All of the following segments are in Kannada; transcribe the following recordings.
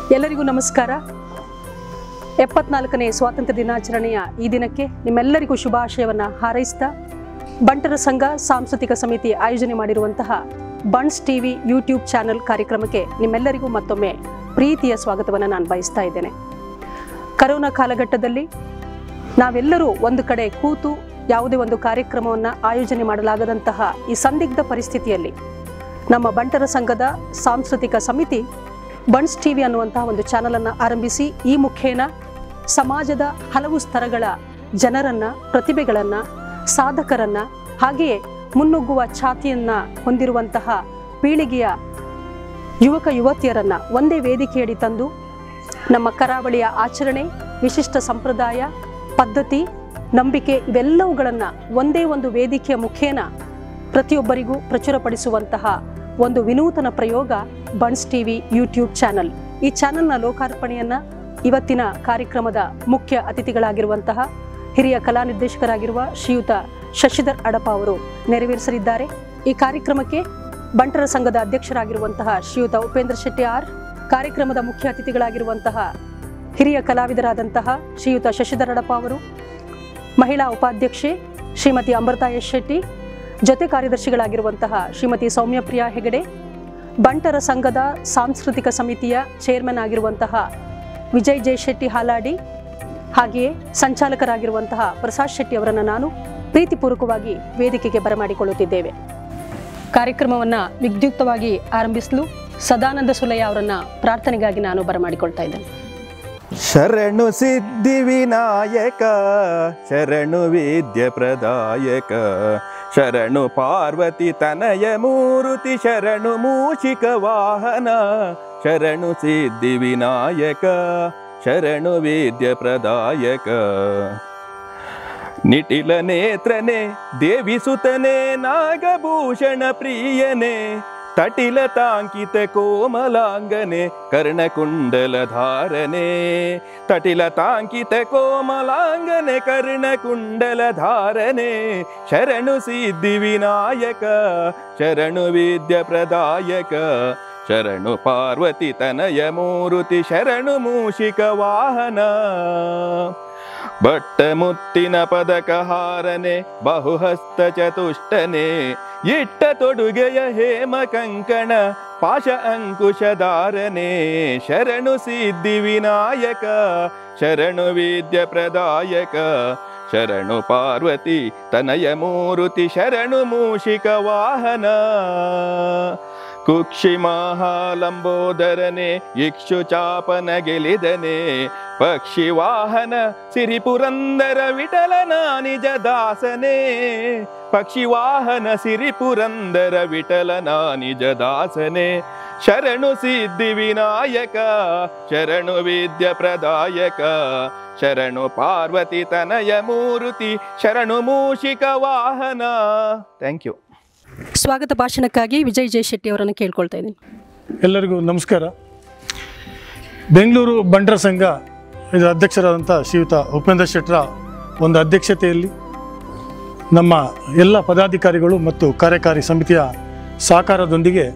ಎಲ್ಲರಿಗೂ ನಮಸ್ಕಾರ ಎಪ್ಪತ್ನಾಲ್ಕನೇ ಸ್ವಾತಂತ್ರ್ಯ ದಿನಾಚರಣೆಯ ಈ ದಿನಕ್ಕೆ ನಿಮ್ಮೆಲ್ಲರಿಗೂ ಶುಭಾಶಯವನ್ನು ಹಾರೈಸ್ತಾ ಬಂಟರ ಸಂಘ ಸಾಂಸ್ಕೃತಿಕ ಸಮಿತಿ ಆಯೋಜನೆ ಮಾಡಿರುವಂತಹ ಬಣ್ಸ್ ಟಿವಿ ಯೂಟ್ಯೂಬ್ ಚಾನೆಲ್ ಕಾರ್ಯಕ್ರಮಕ್ಕೆ ನಿಮ್ಮೆಲ್ಲರಿಗೂ ಮತ್ತೊಮ್ಮೆ ಪ್ರೀತಿಯ ಸ್ವಾಗತವನ್ನು ನಾನು ಬಯಸ್ತಾ ಇದ್ದೇನೆ ಕರೋನಾ ಕಾಲಘಟ್ಟದಲ್ಲಿ ನಾವೆಲ್ಲರೂ ಒಂದು ಕಡೆ ಕೂತು ಯಾವುದೇ ಒಂದು ಕಾರ್ಯಕ್ರಮವನ್ನು ಆಯೋಜನೆ ಮಾಡಲಾಗದಂತಹ ಈ ಸಂದಿಗ್ಧ ಪರಿಸ್ಥಿತಿಯಲ್ಲಿ ನಮ್ಮ ಬಂಟರ ಸಂಘದ ಸಾಂಸ್ಕೃತಿಕ ಸಮಿತಿ ಬಣ್ಸ್ ಟಿವಿ ಅನ್ನುವಂತಹ ಒಂದು ಚಾನಲನ್ನು ಆರಂಭಿಸಿ ಈ ಮುಖೇನ ಸಮಾಜದ ಹಲವು ಸ್ತರಗಳ ಜನರನ್ನ ಪ್ರತಿಭೆಗಳನ್ನು ಸಾಧಕರನ್ನ ಹಾಗೆಯೇ ಮುನ್ನುಗ್ಗುವ ಛಾತಿಯನ್ನ ಹೊಂದಿರುವಂತಹ ಪೀಳಿಗೆಯ ಯುವಕ ಯುವತಿಯರನ್ನ ಒಂದೇ ವೇದಿಕೆಯಡಿ ತಂದು ನಮ್ಮ ಕರಾವಳಿಯ ಆಚರಣೆ ವಿಶಿಷ್ಟ ಸಂಪ್ರದಾಯ ಪದ್ಧತಿ ನಂಬಿಕೆ ಇವೆಲ್ಲವುಗಳನ್ನು ಒಂದೇ ಒಂದು ವೇದಿಕೆಯ ಮುಖೇನ ಪ್ರತಿಯೊಬ್ಬರಿಗೂ ಪ್ರಚುರಪಡಿಸುವಂತಹ ಒಂದು ವಿನೂತನ ಪ್ರಯೋಗ ಬಣ್ಸ್ ಟಿವಿ ಯೂಟ್ಯೂಬ್ ಚಾನಲ್ ಈ ಚಾನಲ್ನ ಲೋಕಾರ್ಪಣೆಯನ್ನ ಇವತ್ತಿನ ಕಾರ್ಯಕ್ರಮದ ಮುಖ್ಯ ಅತಿಥಿಗಳಾಗಿರುವಂತಹ ಹಿರಿಯ ಕಲಾ ನಿರ್ದೇಶಕರಾಗಿರುವ ಶ್ರೀಯುತ ಶಶಿಧರ್ ಅಡಪ ಅವರು ನೆರವೇರಿಸಲಿದ್ದಾರೆ ಈ ಕಾರ್ಯಕ್ರಮಕ್ಕೆ ಬಂಟರ ಸಂಘದ ಅಧ್ಯಕ್ಷರಾಗಿರುವಂತಹ ಶ್ರೀಯುತ ಉಪೇಂದ್ರ ಶೆಟ್ಟಿ ಆರ್ ಕಾರ್ಯಕ್ರಮದ ಮುಖ್ಯ ಅತಿಥಿಗಳಾಗಿರುವಂತಹ ಹಿರಿಯ ಕಲಾವಿದರಾದಂತಹ ಶ್ರೀಯುತ ಶಶಿಧರ್ ಅಡಪ ಅವರು ಮಹಿಳಾ ಉಪಾಧ್ಯಕ್ಷೆ ಶ್ರೀಮತಿ ಅಮೃತಾ ಎಸ್ ಶೆಟ್ಟಿ ಜೊತೆ ಕಾರ್ಯದರ್ಶಿಗಳಾಗಿರುವಂತಹ ಶ್ರೀಮತಿ ಸೌಮ್ಯಪ್ರಿಯಾ ಹೆಗಡೆ ಬಂಟರ ಸಂಘದ ಸಾಂಸ್ಕೃತಿಕ ಸಮಿತಿಯ ಚೇರ್ಮನ್ ಆಗಿರುವಂತಹ ವಿಜಯ್ ಜಯಶೆಟ್ಟಿ ಹಾಲಾಡಿ ಹಾಗೆಯೇ ಸಂಚಾಲಕರಾಗಿರುವಂತಹ ಪ್ರಸಾದ್ ಶೆಟ್ಟಿ ಅವರನ್ನು ನಾನು ಪ್ರೀತಿಪೂರ್ವಕವಾಗಿ ವೇದಿಕೆಗೆ ಬರಮಾಡಿಕೊಳ್ಳುತ್ತಿದ್ದೇವೆ ಕಾರ್ಯಕ್ರಮವನ್ನು ವಿದ್ಯುಕ್ತವಾಗಿ ಆರಂಭಿಸಲು ಸದಾನಂದ ಸುಲಯ್ಯ ಅವರನ್ನ ಪ್ರಾರ್ಥನೆಗಾಗಿ ನಾನು ಬರಮಾಡಿಕೊಳ್ತಾ ಇದ್ದೇನೆ ಶರಣು ಸಿದ್ಧಿ ವಿನಾಯಕ ಶರಣು ವಿದ್ಯೆ ಪ್ರದಾಯಕ ಶರಣು ಪಾರ್ವತಿ ತನಯ ಮೂರುತಿ ಶರಣು ಮೂಷಿಕ ವಾಹನ ಶರಣು ಸಿದ್ಧಿ ವಿನಾಯಕ ಶರಣು ವಿದ್ಯೆ ಪ್ರದಾಯಕ ನಿಟಿಲ ನೇತ್ರನೆ ದೇವಿಸುತನೆ ನಾಗಭೂಷಣ ಪ್ರಿಯನೆ ತಟಿಲ ತಾಂಕಿತ ಕೋಮಲಾಂಗನೆ ಕರ್ಣಕುಂಡಲ ಧಾರನೆ ತಟಿಲ ತಾಂಕಿತ ಕೋಮಲಾಂಗನೆ ಕರ್ಣಕುಂಡಲ ಧಾರನೆ ಶರಣು ಸಿದ್ಧಿ ವಿನಾಯಕ ಶರಣು ವಿದ್ಯ ಪ್ರದಾಯಕ ಶರಣು ಪಾರ್ವತಿ ತನಯ ಮೂರುತಿ ಶರಣು ಮೂಷಿಕ ವಾಹನ ಬಟ್ಟ ಮುತ್ತಿನ ಪದಕ ಹಾರನೆ ಬಹುಹಸ್ತ ಚತುಷ್ಟನೆ ಇಟ್ಟ ತೊಡುಗೆಯ ಹೇಮ ಕಂಕಣ ಪಾಶ ಅಂಕುಶಧಾರನೆ ಶರಣು ಸಿದ್ಧಿ ವಿನಾಯಕ ಶರಣು ವಿದ್ಯ ಪ್ರದಾಯಕ ಶರಣು ಪಾರ್ವತಿ ತನಯ ಮೂರುತಿ ಶರಣು ಮೂಷಿಕ ವಾಹನ ಕುಕ್ಷಿ ಮಹಾಲಂಬೋದರನೆ ಇಕ್ಷು ಚಾಪನ ಗೆಲಿದನೆ ಪಕ್ಷಿ ವಾಹನ ಸಿರಿ ಪುರಂದರ ವಿಠಲನ ನಿಜ ದಾಸನೇ ಪಕ್ಷಿ ವಾಹನ ಸಿರಿ ಪುರಂದರ ವಿಠಲನ ನಿಜ ದಾಸನೇ ಶರಣು ಸಿದ್ಧಿ ವಿನಾಯಕ ಶರಣು ವಿದ್ಯ ಪ್ರದಾಯಕ ಶರಣು ಪಾರ್ವತಿ ತನಯ ಮೂರುತಿ ಶರಣು ಮೂಷಿಕ ವಾಹನ ಥ್ಯಾಂಕ್ ಯು ಸ್ವಾಗತ ಭಾಷಣಕ್ಕಾಗಿ ವಿಜಯ್ ಜಯಶೆಟ್ಟಿ ಅವರನ್ನು ಕೇಳ್ಕೊಳ್ತಾ ಇದ್ದೀನಿ ಎಲ್ಲರಿಗೂ ನಮಸ್ಕಾರ ಬೆಂಗಳೂರು ಬಂಟರ ಸಂಘ ಇದರ ಅಧ್ಯಕ್ಷರಾದಂಥ ಶ್ರೀಯುತ ಉಪೇಂದ್ರ ಶೆಟ್ರ ಒಂದು ಅಧ್ಯಕ್ಷತೆಯಲ್ಲಿ ನಮ್ಮ ಎಲ್ಲ ಪದಾಧಿಕಾರಿಗಳು ಮತ್ತು ಕಾರ್ಯಕಾರಿ ಸಮಿತಿಯ ಸಹಕಾರದೊಂದಿಗೆ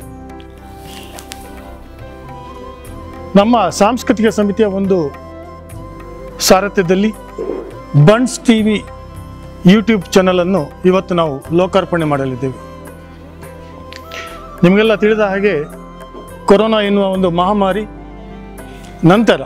ನಮ್ಮ ಸಾಂಸ್ಕೃತಿಕ ಸಮಿತಿಯ ಒಂದು ಸಾರಥ್ಯದಲ್ಲಿ ಬಣ್ಸ್ ಟಿ ವಿ ಯೂಟ್ಯೂಬ್ ಚಾನಲನ್ನು ಇವತ್ತು ನಾವು ಲೋಕಾರ್ಪಣೆ ಮಾಡಲಿದ್ದೇವೆ ನಿಮಗೆಲ್ಲ ತಿಳಿದ ಹಾಗೆ ಕೊರೋನಾ ಎನ್ನುವ ಒಂದು ಮಹಾಮಾರಿ ನಂತರ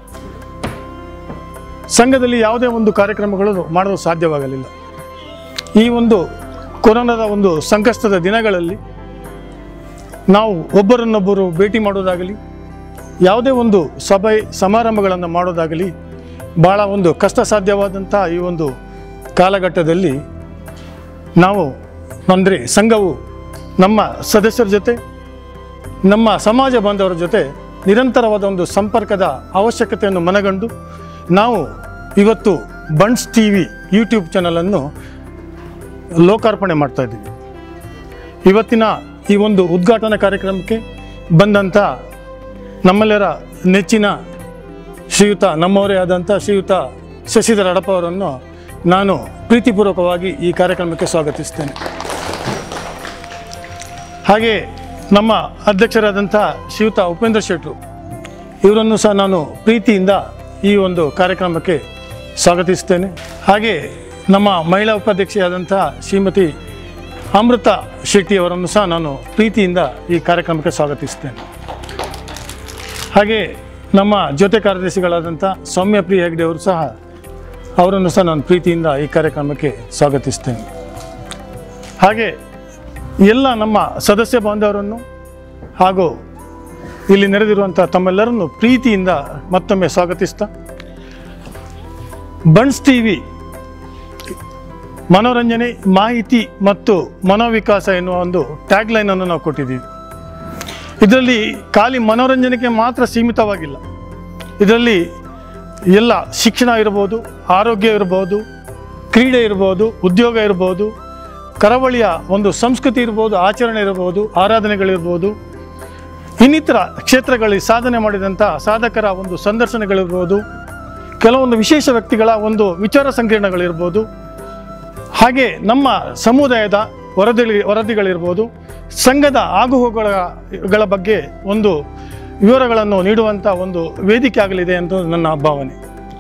ಸಂಘದಲ್ಲಿ ಯಾವುದೇ ಒಂದು ಕಾರ್ಯಕ್ರಮಗಳು ಮಾಡಲು ಸಾಧ್ಯವಾಗಲಿಲ್ಲ ಈ ಒಂದು ಕೊರೋನಾದ ಒಂದು ಸಂಕಷ್ಟದ ದಿನಗಳಲ್ಲಿ ನಾವು ಒಬ್ಬರನ್ನೊಬ್ಬರು ಭೇಟಿ ಮಾಡೋದಾಗಲಿ ಯಾವುದೇ ಒಂದು ಸಭೆ ಸಮಾರಂಭಗಳನ್ನು ಮಾಡೋದಾಗಲಿ ಭಾಳ ಒಂದು ಕಷ್ಟ ಸಾಧ್ಯವಾದಂಥ ಈ ಒಂದು ಕಾಲಘಟ್ಟದಲ್ಲಿ ನಾವು ಅಂದರೆ ಸಂಘವು ನಮ್ಮ ಸದಸ್ಯರ ಜೊತೆ ನಮ್ಮ ಸಮಾಜ ಬಾಂಧವರ ಜೊತೆ ನಿರಂತರವಾದ ಒಂದು ಸಂಪರ್ಕದ ಅವಶ್ಯಕತೆಯನ್ನು ಮನಗಂಡು ನಾವು ಇವತ್ತು ಬಣ್ಸ್ ಟಿ ವಿ ಯೂಟ್ಯೂಬ್ ಚಾನಲನ್ನು ಲೋಕಾರ್ಪಣೆ ಮಾಡ್ತಾ ಇದ್ದೀವಿ ಇವತ್ತಿನ ಈ ಒಂದು ಉದ್ಘಾಟನಾ ಕಾರ್ಯಕ್ರಮಕ್ಕೆ ಬಂದಂಥ ನಮ್ಮೆಲ್ಲರ ನೆಚ್ಚಿನ ಶ್ರೀಯುತ ನಮ್ಮವರೇ ಆದಂಥ ಶ್ರೀಯುತ ಶಶಿಧರ ಅಡಪ ಅವರನ್ನು ನಾನು ಪ್ರೀತಿಪೂರ್ವಕವಾಗಿ ಈ ಕಾರ್ಯಕ್ರಮಕ್ಕೆ ಸ್ವಾಗತಿಸ್ತೇನೆ ಹಾಗೆ ನಮ್ಮ ಅಧ್ಯಕ್ಷರಾದಂಥ ಶ್ರೀಯುತ ಉಪೇಂದ್ರ ಶೆಟ್ರು ಇವರನ್ನು ಸಹ ನಾನು ಪ್ರೀತಿಯಿಂದ ಈ ಒಂದು ಕಾರ್ಯಕ್ರಮಕ್ಕೆ ಸ್ವಾಗತಿಸ್ತೇನೆ ಹಾಗೆ ನಮ್ಮ ಮಹಿಳಾ ಉಪಾಧ್ಯಕ್ಷೆಯಾದಂತಹ ಶ್ರೀಮತಿ ಅಮೃತ ಶೆಟ್ಟಿ ಅವರನ್ನು ಸಹ ನಾನು ಪ್ರೀತಿಯಿಂದ ಈ ಕಾರ್ಯಕ್ರಮಕ್ಕೆ ಸ್ವಾಗತಿಸ್ತೇನೆ ಹಾಗೆ ನಮ್ಮ ಜೊತೆ ಕಾರ್ಯದರ್ಶಿಗಳಾದಂಥ ಸೌಮ್ಯ ಪ್ರಿಯ ಹೆಗ್ಡೆ ಅವರು ಸಹ ಅವರನ್ನು ಸಹ ನಾನು ಪ್ರೀತಿಯಿಂದ ಈ ಕಾರ್ಯಕ್ರಮಕ್ಕೆ ಸ್ವಾಗತಿಸ್ತೇನೆ ಹಾಗೆ ಎಲ್ಲ ನಮ್ಮ ಸದಸ್ಯ ಬಾಂಧವರನ್ನು ಹಾಗೂ ಇಲ್ಲಿ ನೆರೆದಿರುವಂಥ ತಮ್ಮೆಲ್ಲರನ್ನು ಪ್ರೀತಿಯಿಂದ ಮತ್ತೊಮ್ಮೆ ಸ್ವಾಗತಿಸ್ತಾ ಬನ್ಸ್ ಟಿ ವಿ ಮನೋರಂಜನೆ ಮಾಹಿತಿ ಮತ್ತು ಮನೋವಿಕಾಸ ಎನ್ನುವ ಒಂದು ಟ್ಯಾಗ್ ಲೈನನ್ನು ನಾವು ಕೊಟ್ಟಿದ್ದೀವಿ ಇದರಲ್ಲಿ ಖಾಲಿ ಮನೋರಂಜನೆಗೆ ಮಾತ್ರ ಸೀಮಿತವಾಗಿಲ್ಲ ಇದರಲ್ಲಿ ಎಲ್ಲ ಶಿಕ್ಷಣ ಇರ್ಬೋದು ಆರೋಗ್ಯ ಇರ್ಬೋದು ಕ್ರೀಡೆ ಇರ್ಬೋದು ಉದ್ಯೋಗ ಇರ್ಬೋದು ಕರಾವಳಿಯ ಒಂದು ಸಂಸ್ಕೃತಿ ಇರ್ಬೋದು ಆಚರಣೆ ಇರ್ಬೋದು ಆರಾಧನೆಗಳಿರ್ಬೋದು ಇನ್ನಿತರ ಕ್ಷೇತ್ರಗಳಲ್ಲಿ ಸಾಧನೆ ಮಾಡಿದಂಥ ಸಾಧಕರ ಒಂದು ಸಂದರ್ಶನಗಳಿರ್ಬೋದು ಕೆಲವೊಂದು ವಿಶೇಷ ವ್ಯಕ್ತಿಗಳ ಒಂದು ವಿಚಾರ ಸಂಕಿರಣಗಳಿರ್ಬೋದು ಹಾಗೆ ನಮ್ಮ ಸಮುದಾಯದ ವರದಿ ವರದಿಗಳಿರ್ಬೋದು ಸಂಘದ ಆಗುಹೋಗುಗಳ ಗಳ ಬಗ್ಗೆ ಒಂದು ವಿವರಗಳನ್ನು ನೀಡುವಂಥ ಒಂದು ವೇದಿಕೆ ಆಗಲಿದೆ ಎಂದು ನನ್ನ ಭಾವನೆ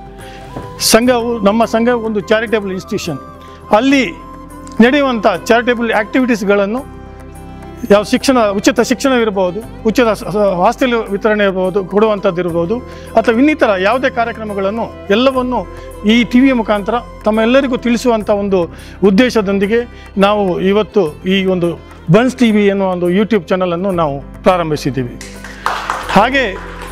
ಸಂಘವು ನಮ್ಮ ಸಂಘ ಒಂದು ಚಾರಿಟೇಬಲ್ ಇನ್ಸ್ಟಿಟ್ಯೂಷನ್ ಅಲ್ಲಿ ನಡೆಯುವಂಥ ಚಾರಿಟೇಬಲ್ ಆ್ಯಕ್ಟಿವಿಟೀಸ್ಗಳನ್ನು ಯಾವ ಶಿಕ್ಷಣ ಉಚಿತ ಶಿಕ್ಷಣ ಇರ್ಬೋದು ಉಚಿತ ಸ- ಸ- ಹಾಸ್ಟೆಲ್ ವಿತರಣೆ ಇರ್ಬೋದು ಕೊಡುವಂಥದ್ದು ಇರ್ಬೋದು ಅಥವಾ ಇನ್ನಿತರ ಯಾವುದೇ ಕಾರ್ಯಕ್ರಮಗಳನ್ನು ಎಲ್ಲವನ್ನು ಈ ಟಿ ವಿಯ ಮುಖಾಂತರ ತಮ್ಮೆಲ್ಲರಿಗೂ ತಿಳಿಸುವಂಥ ಒಂದು ಉದ್ದೇಶದೊಂದಿಗೆ ನಾವು ಇವತ್ತು ಈ ಒಂದು ಬನ್ಸ್ ಟಿ ವಿ ಎನ್ನುವ ಒಂದು ಯೂಟ್ಯೂಬ್ ಚಾನಲನ್ನು ನಾವು ಪ್ರಾರಂಭಿಸಿದ್ದೀವಿ ಹಾಗೆ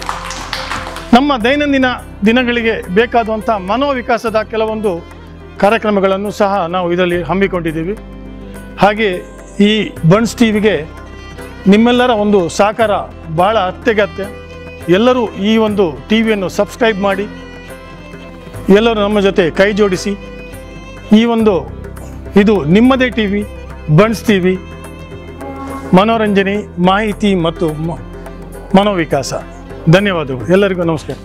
ನಮ್ಮ ದೈನಂದಿನ ದಿನಗಳಿಗೆ ಬೇಕಾದಂಥ ಮನೋವಿಕಾಸದ ಕೆಲವೊಂದು ಕಾರ್ಯಕ್ರಮಗಳನ್ನು ಸಹ ನಾವು ಇದರಲ್ಲಿ ಹಮ್ಮಿಕೊಂಡಿದ್ದೀವಿ ಹಾಗೆ ಈ ಬನ್ಸ್ ಟಿ ವಿಗೆ ನಿಮ್ಮೆಲ್ಲರ ಒಂದು ಸಹಕಾರ ಭಾಳ ಅತ್ಯಗತ್ಯ ಎಲ್ಲರೂ ಈ ಒಂದು ಟಿ ವಿಯನ್ನು ಸಬ್ಸ್ಕ್ರೈಬ್ ಮಾಡಿ ಎಲ್ಲರೂ ನಮ್ಮ ಜೊತೆ ಕೈ ಜೋಡಿಸಿ ಈ ಒಂದು ಇದು ನಿಮ್ಮದೇ TV Bunts TV ಮನೋರಂಜನೆ ಮಾಹಿತಿ ಮತ್ತು ಮ- ಮನೋವಿಕಾಸ ಧನ್ಯವಾದಗಳು ಎಲ್ಲರಿಗೂ ನಮಸ್ಕಾರ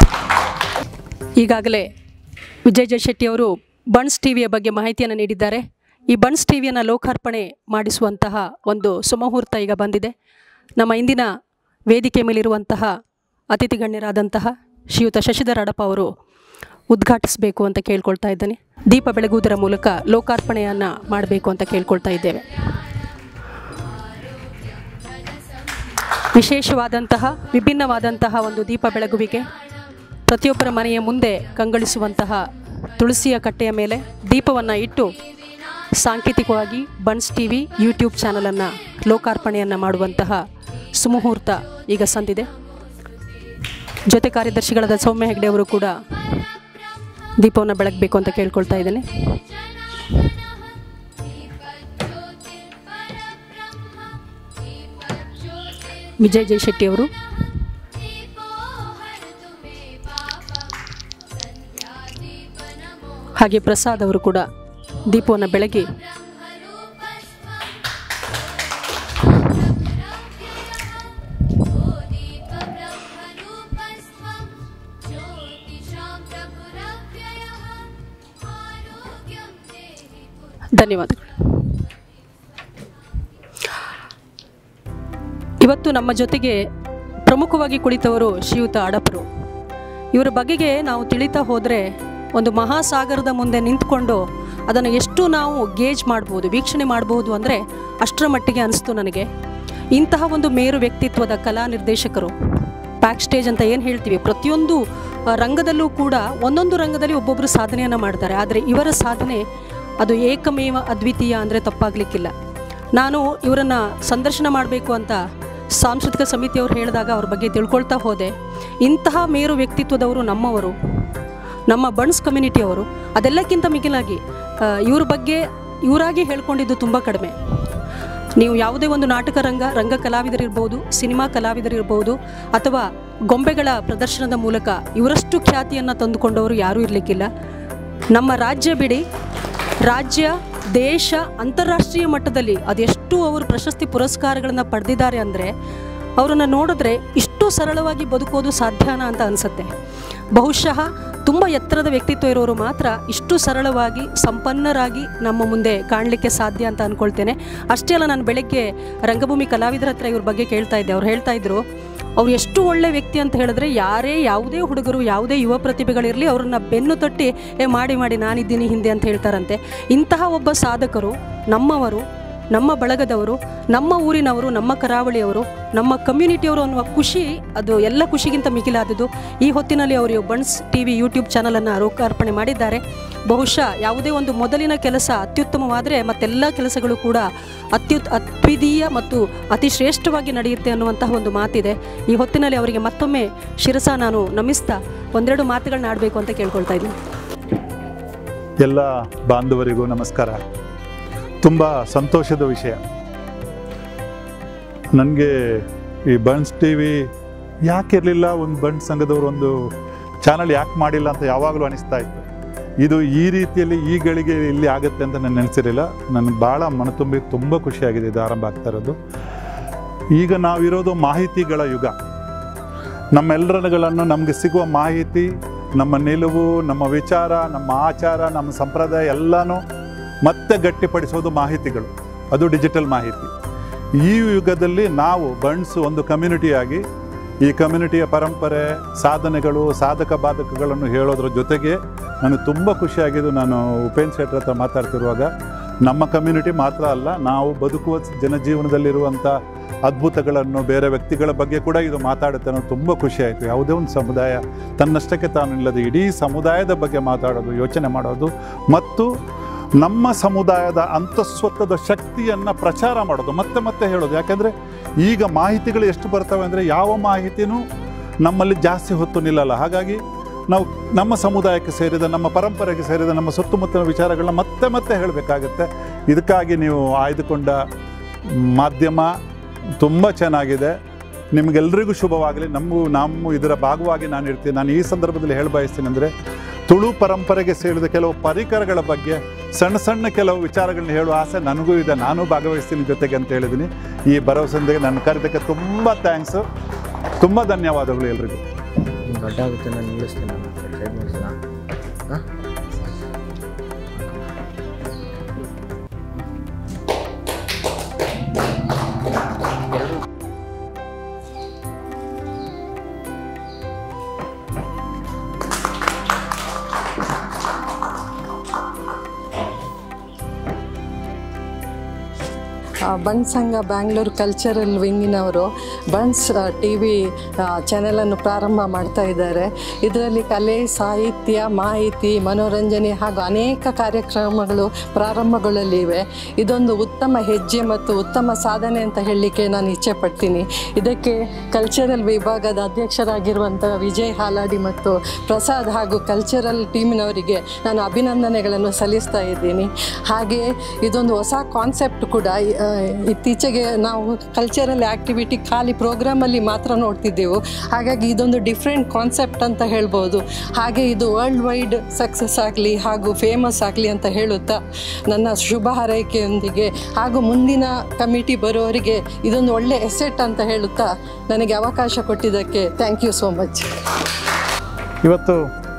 ಈಗಾಗಲೇ ವಿಜಯ್ ಜಯಶೆಟ್ಟಿ ಅವರು ಬನ್ಸ್ ಟಿವಿಯ ಬಗ್ಗೆ ಮಾಹಿತಿಯನ್ನು ನೀಡಿದ್ದಾರೆ ಈ ಬನ್ಸ್ ಟಿವಿಯನ್ನು ಲೋಕಾರ್ಪಣೆ ಮಾಡಿಸುವಂತಹ ಒಂದು ಸುಮುಹೂರ್ತ ಈಗ ಬಂದಿದೆ ನಮ್ಮ ಇಂದಿನ ವೇದಿಕೆ ಮೇಲಿರುವಂತಹ ಅತಿಥಿ ಗಣ್ಯರಾದಂತಹ ಶ್ರೀಯುತ ಶಶಿಧರ್ ಅಡಪ ಅವರು ಉದ್ಘಾಟಿಸಬೇಕು ಅಂತ ಕೇಳ್ಕೊಳ್ತಾ ಇದ್ದೇನೆ ದೀಪ ಬೆಳಗುವುದರ ಮೂಲಕ ಲೋಕಾರ್ಪಣೆಯನ್ನು ಮಾಡಬೇಕು ಅಂತ ಕೇಳ್ಕೊಳ್ತಾ ಇದ್ದೇವೆ ವಿಶೇಷವಾದಂತಹ ವಿಭಿನ್ನವಾದಂತಹ ಒಂದು ದೀಪ ಬೆಳಗುವಿಕೆ ಪ್ರತಿಯೊಬ್ಬರ ಮನೆಯ ಮುಂದೆ ಕಂಗೊಳಿಸುವಂತಹ ತುಳಸಿಯ ಕಟ್ಟೆಯ ಮೇಲೆ ದೀಪವನ್ನು ಇಟ್ಟು ಸಾಂಕೇತಿಕವಾಗಿ ಬನ್ಸ್ ಟಿ ವಿ ಯೂಟ್ಯೂಬ್ ಚಾನಲನ್ನು ಲೋಕಾರ್ಪಣೆಯನ್ನು ಮಾಡುವಂತಹ ಸುಮುಹೂರ್ತ ಈಗ ಸಂದಿದೆ ಜೊತೆ ಕಾರ್ಯದರ್ಶಿಗಳಾದ ಸೌಮ್ಯ ಹೆಗ್ಡೆ ಅವರು ಕೂಡ ದೀಪವನ್ನು ಬೆಳಗಬೇಕು ಅಂತ ಕೇಳ್ಕೊಳ್ತಾ ಇದ್ದೇನೆ ವಿಜಯ್ ಜಯಶೆಟ್ಟಿ ಅವರು ಹಾಗೆ ಪ್ರಸಾದ್ ಅವರು ಕೂಡ ದೀಪವನ್ನು ಬೆಳಗಿ ಧನ್ಯವಾದಗಳು ಇವತ್ತು ನಮ್ಮ ಜೊತೆಗೆ ಪ್ರಮುಖವಾಗಿ ಕುಳಿತವರು ಶ್ರೀಯುತ ಅಡಪರು ಇವರ ಬಗೆಗೆ ನಾವು ತಿಳಿತಾ ಹೋದರೆ ಒಂದು ಮಹಾಸಾಗರದ ಮುಂದೆ ನಿಂತ್ಕೊಂಡು ಅದನ್ನು ಎಷ್ಟು ನಾವು ಗೇಜ್ ಮಾಡ್ಬೋದು ವೀಕ್ಷಣೆ ಮಾಡ್ಬೋದು ಅಂದರೆ ಅಷ್ಟರ ಮಟ್ಟಿಗೆ ಅನಿಸ್ತು ನನಗೆ ಇಂತಹ ಒಂದು ಮೇರು ವ್ಯಕ್ತಿತ್ವದ ಕಲಾ ನಿರ್ದೇಶಕರು ಬ್ಯಾಕ್ ಸ್ಟೇಜ್ ಅಂತ ಏನು ಹೇಳ್ತೀವಿ ಪ್ರತಿಯೊಂದು ಆ, ರಂಗದಲ್ಲೂ ಕೂಡ ಒಂದೊಂದು ರಂಗದಲ್ಲಿ ಒಬ್ಬೊಬ್ಬರು ಸಾಧನೆಯನ್ನು ಮಾಡ್ತಾರೆ ಆದರೆ ಇವರ ಸಾಧನೆ ಅದು ಏಕಮೇವ ಅದ್ವಿತೀಯ ಅಂದರೆ ತಪ್ಪಾಗಲಿಕ್ಕಿಲ್ಲ ನಾನು ಇವರನ್ನು ಸಂದರ್ಶನ ಮಾಡಬೇಕು ಅಂತ ಸಾಂಸ್ಕೃತಿಕ ಸಮಿತಿಯವರು ಹೇಳಿದಾಗ ಅವ್ರ ಬಗ್ಗೆ ತಿಳ್ಕೊಳ್ತಾ ಹೋದೆ ಇಂತಹ ಮೇರು ವ್ಯಕ್ತಿತ್ವದವರು ನಮ್ಮವರು ನಮ್ಮ ಬಣ್ಸ್ ಕಮ್ಯುನಿಟಿಯವರು ಅದೆಲ್ಲಕ್ಕಿಂತ ಮಿಗಿಲಾಗಿ ಆ, ಇವ್ರ ಬಗ್ಗೆ ಇವರಾಗಿ ಹೇಳ್ಕೊಂಡಿದ್ದು ತುಂಬ ಕಡಿಮೆ ನೀವು ಯಾವುದೇ ಒಂದು ನಾಟಕ ರಂಗ ರಂಗ ಕಲಾವಿದರಿರ್ಬೋದು ಸಿನಿಮಾ ಕಲಾವಿದರಿರ್ಬೋದು ಅಥವಾ ಗೊಂಬೆಗಳ ಪ್ರದರ್ಶನದ ಮೂಲಕ ಇವರಷ್ಟು ಖ್ಯಾತಿಯನ್ನು ತಂದುಕೊಂಡವರು ಯಾರೂ ಇರಲಿಕ್ಕಿಲ್ಲ ನಮ್ಮ ರಾಜ್ಯ ಬಿಡಿ ರಾಜ್ಯ ದೇಶ ಅಂತಾರಾಷ್ಟ್ರೀಯ ಮಟ್ಟದಲ್ಲಿ ಅದೆಷ್ಟು ಅವರು ಪ್ರಶಸ್ತಿ ಪುರಸ್ಕಾರಗಳನ್ನು ಪಡೆದಿದ್ದಾರೆ ಅಂದರೆ ಅವರನ್ನು ನೋಡಿದ್ರೆ ಇಷ್ಟು ಸರಳವಾಗಿ ಬದುಕೋದು ಸಾಧ್ಯನಾ ಅಂತ ಅನಿಸುತ್ತೆ ಬಹುಶಃ ತುಂಬ ಎತ್ತರದ ವ್ಯಕ್ತಿತ್ವ ಇರೋರು ಮಾತ್ರ ಇಷ್ಟು ಸರಳವಾಗಿ ಸಂಪನ್ನರಾಗಿ ನಮ್ಮ ಮುಂದೆ ಕಾಣಲಿಕ್ಕೆ ಸಾಧ್ಯ ಅಂತ ಅಂದ್ಕೊಳ್ತೇನೆ ಅಷ್ಟೇ ಅಲ್ಲ ನಾನು ಬೆಳಗ್ಗೆ ರಂಗಭೂಮಿ ಕಲಾವಿದರ ಹತ್ರ ಇವ್ರ ಬಗ್ಗೆ ಕೇಳ್ತಾ ಇದ್ದೆ ಅವ್ರು ಹೇಳ್ತಾ ಇದ್ರು ಅವ್ರು ಎಷ್ಟು ಒಳ್ಳೆ ವ್ಯಕ್ತಿ ಅಂತ ಹೇಳಿದ್ರೆ ಯಾರೇ ಯಾವುದೇ ಹುಡುಗರು ಯಾವುದೇ ಯುವ ಪ್ರತಿಭೆಗಳಿರಲಿ ಅವ್ರನ್ನ ಬೆನ್ನು ತಟ್ಟಿ ಏ ಮಾಡಿ ಮಾಡಿ ನಾನಿದ್ದೀನಿ ಹಿಂದೆ ಅಂತ ಹೇಳ್ತಾರಂತೆ ಇಂತಹ ಒಬ್ಬ ಸಾಧಕರು ನಮ್ಮವರು ನಮ್ಮ ಬಳಗದವರು ನಮ್ಮ ಊರಿನವರು ನಮ್ಮ ಕರಾವಳಿಯವರು ನಮ್ಮ ಕಮ್ಯುನಿಟಿಯವರು ಅನ್ನುವ ಖುಷಿ ಅದು ಎಲ್ಲ ಖುಷಿಗಿಂತ ಮಿಗಿಲಾದದ್ದು ಈ ಹೊತ್ತಿನಲ್ಲಿ ಅವರು ಬಣ್ಸ್ ಟಿ ವಿ ಯೂಟ್ಯೂಬ್ ಚಾನಲನ್ನು ಲೋಕಾರ್ಪಣೆ ಮಾಡಿದ್ದಾರೆ ಬಹುಶಃ ಯಾವುದೇ ಒಂದು ಮೊದಲಿನ ಕೆಲಸ ಅತ್ಯುತ್ತಮವಾದರೆ ಮತ್ತೆಲ್ಲ ಕೆಲಸಗಳು ಕೂಡ ಅತ್ಯುತ್ ಅದ್ವಿತೀಯ ಮತ್ತು ಅತಿ ಶ್ರೇಷ್ಠವಾಗಿ ನಡೆಯುತ್ತೆ ಅನ್ನುವಂತಹ ಒಂದು ಮಾತಿದೆ ಈ ಹೊತ್ತಿನಲ್ಲಿ ಅವರಿಗೆ ಮತ್ತೊಮ್ಮೆ ಶಿರಸ ನಾನು ನಮಿಸ್ತಾ ಒಂದೆರಡು ಮಾತುಗಳನ್ನ ಆಡಬೇಕು ಅಂತ ಕೇಳ್ಕೊಳ್ತಾ ಇದ್ದೀನಿ ಎಲ್ಲ ಬಾಂಧವರಿಗೂ ನಮಸ್ಕಾರ ತುಂಬ ಸಂತೋಷದ ವಿಷಯ ನನಗೆ ಈ ಬನ್ಸ್ ಟಿ ವಿ ಯಾಕಿರಲಿಲ್ಲ ಒಂದು ಬನ್ಸ್ ಸಂಘದವರು ಒಂದು ಚಾನಲ್ ಯಾಕೆ ಮಾಡಿಲ್ಲ ಅಂತ ಯಾವಾಗಲೂ ಅನಿಸ್ತಾ ಇತ್ತು ಇದು ಈ ರೀತಿಯಲ್ಲಿ ಈ ಗಳಿಗೆ ಇಲ್ಲಿ ಆಗುತ್ತೆ ಅಂತ ನಾನು ನೆನೆಸಿರಲಿಲ್ಲ ನನಗೆ ಭಾಳ ಮನತುಂಬಿ ತುಂಬ ಖುಷಿಯಾಗಿದೆ ಇದು ಆರಂಭ ಆಗ್ತಾ ಇರೋದು ಈಗ ನಾವಿರೋದು ಮಾಹಿತಿಗಳ ಯುಗ ನಮ್ಮೆಲ್ಲರಗಳನ್ನು ನಮಗೆ ಸಿಗುವ ಮಾಹಿತಿ ನಮ್ಮ ನಿಲುವು ನಮ್ಮ ವಿಚಾರ ನಮ್ಮ ಆಚಾರ ನಮ್ಮ ಸಂಪ್ರದಾಯ ಎಲ್ಲನೂ ಮತ್ತೆ ಗಟ್ಟಿಪಡಿಸೋದು ಮಾಹಿತಿಗಳು ಅದು ಡಿಜಿಟಲ್ ಮಾಹಿತಿ ಈ ಯುಗದಲ್ಲಿ ನಾವು ಬಣ್ಸ್ ಒಂದು ಕಮ್ಯುನಿಟಿಯಾಗಿ ಈ ಕಮ್ಯುನಿಟಿಯ ಪರಂಪರೆ ಸಾಧನೆಗಳು ಸಾಧಕ ಬಾಧಕಗಳನ್ನು ಹೇಳೋದ್ರ ಜೊತೆಗೆ ನನಗೆ ತುಂಬ ಖುಷಿಯಾಗಿದ್ದು ನಾನು ಉಪೇಂದ್ರ ಶೆಟ್ಟರ್ ಹತ್ರ ಮಾತಾಡ್ತಿರುವಾಗ ನಮ್ಮ ಕಮ್ಯುನಿಟಿ ಮಾತ್ರ ಅಲ್ಲ ನಾವು ಬದುಕುವ ಜನಜೀವನದಲ್ಲಿರುವಂಥ ಅದ್ಭುತಗಳನ್ನು ಬೇರೆ ವ್ಯಕ್ತಿಗಳ ಬಗ್ಗೆ ಕೂಡ ಇದು ಮಾತಾಡುತ್ತೆ ಅನ್ನೋದು ತುಂಬ ಖುಷಿ ಆಯಿತು ಯಾವುದೇ ಒಂದು ಸಮುದಾಯ ತನ್ನಷ್ಟಕ್ಕೆ ತಾನು ಇಲ್ಲದೆ ಇಡೀ ಸಮುದಾಯದ ಬಗ್ಗೆ ಮಾತಾಡೋದು ಯೋಚನೆ ಮಾಡೋದು ಮತ್ತು ನಮ್ಮ ಸಮುದಾಯದ ಅಂತಸ್ವತ್ವದ ಶಕ್ತಿಯನ್ನು ಪ್ರಚಾರ ಮಾಡೋದು ಮತ್ತೆ ಮತ್ತೆ ಹೇಳೋದು ಯಾಕೆಂದರೆ ಈಗ ಮಾಹಿತಿಗಳು ಎಷ್ಟು ಬರ್ತವೆ ಅಂದರೆ ಯಾವ ಮಾಹಿತಿನೂ ನಮ್ಮಲ್ಲಿ ಜಾಸ್ತಿ ಹೊತ್ತು ನಿಲ್ಲಲ್ಲ ಹಾಗಾಗಿ ನಾವು ನಮ್ಮ ಸಮುದಾಯಕ್ಕೆ ಸೇರಿದ ನಮ್ಮ ಪರಂಪರೆಗೆ ಸೇರಿದ ನಮ್ಮ ಸುತ್ತಮುತ್ತಲಿನ ವಿಚಾರಗಳನ್ನ ಮತ್ತೆ ಮತ್ತೆ ಹೇಳಬೇಕಾಗತ್ತೆ ಇದಕ್ಕಾಗಿ ನೀವು ಆಯ್ದುಕೊಂಡ ಮಾಧ್ಯಮ ತುಂಬ ಚೆನ್ನಾಗಿದೆ ನಿಮಗೆಲ್ರಿಗೂ ಶುಭವಾಗಲಿ ನಮಗೂ ನಮ್ಮ ಇದರ ಭಾಗವಾಗಿ ನಾನು ಇರ್ತೀನಿ ನಾನು ಈ ಸಂದರ್ಭದಲ್ಲಿ ಹೇಳ ಬಯಸ್ತೀನಿ ಅಂದರೆ ತುಳು ಪರಂಪರೆಗೆ ಸೇರಿದ ಕೆಲವು ಪರಿಕರಗಳ ಬಗ್ಗೆ ಸಣ್ಣ ಸಣ್ಣ ಕೆಲವು ವಿಚಾರಗಳನ್ನ ಹೇಳುವ ಆಸೆ ನನಗೂ ಇದೆ ನಾನು ಭಾಗವಹಿಸ್ತೀನಿ ಜೊತೆಗೆ ಅಂತ ಹೇಳಿದ್ದೀನಿ ಈ ಭರವಸೆಯೊಂದಿಗೆ ನನ್ನ ಕರೆದಕ್ಕೆ ತುಂಬ ಥ್ಯಾಂಕ್ಸು ತುಂಬ ಧನ್ಯವಾದಗಳು ಎಲ್ರಿಗೂ ದೊಡ್ಡ ಆಗುತ್ತೆ ನಾನು ನಿಲ್ಲಿಸ್ತೀನಿ ನಾನು ಸೈಡ್ ಮಾಡಿಸ್ಲಾ ಹಾಂ ಆ, ಬನ್ಸ್ ಸಂಘ ಬ್ಯಾಂಗ್ಳೂರು ಕಲ್ಚರಲ್ ವಿಂಗಿನವರು ಬನ್ಸ್ ಟಿ ವಿ ಚಾನೆಲನ್ನು ಪ್ರಾರಂಭ ಮಾಡ್ತಾ ಇದ್ದಾರೆ ಇದರಲ್ಲಿ ಕಲೆ ಸಾಹಿತ್ಯ ಮಾಹಿತಿ ಮನೋರಂಜನೆ ಹಾಗೂ ಅನೇಕ ಕಾರ್ಯಕ್ರಮಗಳು ಪ್ರಾರಂಭಗೊಳ್ಳಲಿವೆ ಇದೊಂದು ಉತ್ತಮ ಹೆಜ್ಜೆ ಮತ್ತು ಉತ್ತಮ ಸಾಧನೆ ಅಂತ ಹೇಳಲಿಕ್ಕೆ ನಾನು ಇಚ್ಛೆ ಪಡ್ತೀನಿ ಇದಕ್ಕೆ ಕಲ್ಚರಲ್ ವಿಭಾಗದ ಅಧ್ಯಕ್ಷರಾಗಿರುವಂಥ ವಿಜಯ್ ಹಾಲಾಡಿ ಮತ್ತು ಪ್ರಸಾದ್ ಹಾಗೂ ಕಲ್ಚರಲ್ ಟೀಮಿನವರಿಗೆ ನಾನು ಅಭಿನಂದನೆಗಳನ್ನು ಸಲ್ಲಿಸ್ತಾ ಇದ್ದೀನಿ ಹಾಗೆ ಇದೊಂದು ಹೊಸ ಕಾನ್ಸೆಪ್ಟ್ ಕೂಡ ಆ, ಇತ್ತೀಚೆಗೆ ನಾವು ಕಲ್ಚರಲ್ ಆ್ಯಕ್ಟಿವಿಟಿ ಖಾಲಿ ಪ್ರೋಗ್ರಾಮಲ್ಲಿ ಮಾತ್ರ ನೋಡ್ತಿದ್ದೆವು ಹಾಗಾಗಿ ಇದೊಂದು ಡಿಫ್ರೆಂಟ್ ಕಾನ್ಸೆಪ್ಟ್ ಅಂತ ಹೇಳ್ಬೋದು ಹಾಗೆ ಇದು ವರ್ಲ್ಡ್ ವೈಡ್ ಸಕ್ಸಸ್ ಆಗಲಿ ಹಾಗೂ ಫೇಮಸ್ ಆಗಲಿ ಅಂತ ಹೇಳುತ್ತಾ ನನ್ನ ಶುಭ ಹಾರೈಕೆಯೊಂದಿಗೆ ಹಾಗೂ ಮುಂದಿನ ಕಮಿಟಿ ಬರೋವರಿಗೆ ಇದೊಂದು ಒಳ್ಳೆ ಎಸೆಟ್ ಅಂತ ಹೇಳುತ್ತಾ ನನಗೆ ಅವಕಾಶ ಕೊಟ್ಟಿದ್ದಕ್ಕೆ ಥ್ಯಾಂಕ್ ಯು ಸೋ ಮಚ್ ಇವತ್ತು